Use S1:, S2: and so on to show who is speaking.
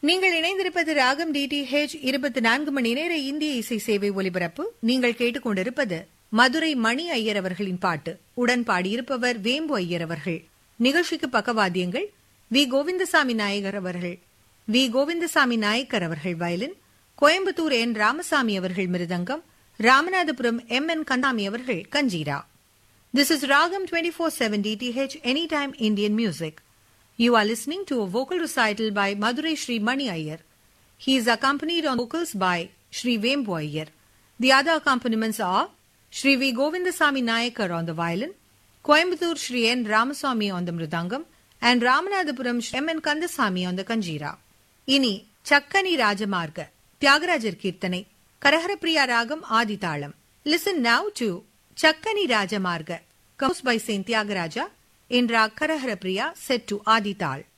S1: நீங்கள் இணைந்திருப்பது ராகம் டிடிஹெச் இருபத்தி நான்கு மணி நேர இந்திய இசை சேவை ஒலிபரப்பு நீங்கள் கேட்டுக்கொண்டிருப்பது மதுரை மணி ஐயர் அவர்களின் பாட்டு உடன் பாடியிருப்பவர் வேம்பு ஐயர் அவர்கள் நிகழ்ச்சிக்கு பக்கவாத்தியங்கள் வி கோவிந்தசாமி நாயகர் அவர்கள் வி கோவிந்தசாமி நாயக்கர் அவர்கள் வயலின் கோயம்புத்தூர் என் ராமசாமி அவர்கள் மிருதங்கம் ராமநாதபுரம் எம் என் கந்தாமி அவர்கள் கஞ்சீரா This is Ragam 24/7 DTH Anytime Indian Music. You are listening to a vocal recital by Madurai Sri Mani Iyer. He is accompanied on vocals by Sri Vembu Iyer. The other accompaniments are Sri V. Govindasamy Nayakar on the violin, Coimbatore Sri N. Ramaswamy on the mridangam, and Ramanathapuram Sri M. N. Kandasamy on the kanjira. இனி சக்கனி ராஜமார்க தியாகராஜர் கீர்த்தனை கரஹரப்பிரியா ராகம் ஆதிதாளம் listen now to Chakkani Rajamarga கவுஸ் by saint Thyagaraja in Rag Karahara Priya set to Adi Tal.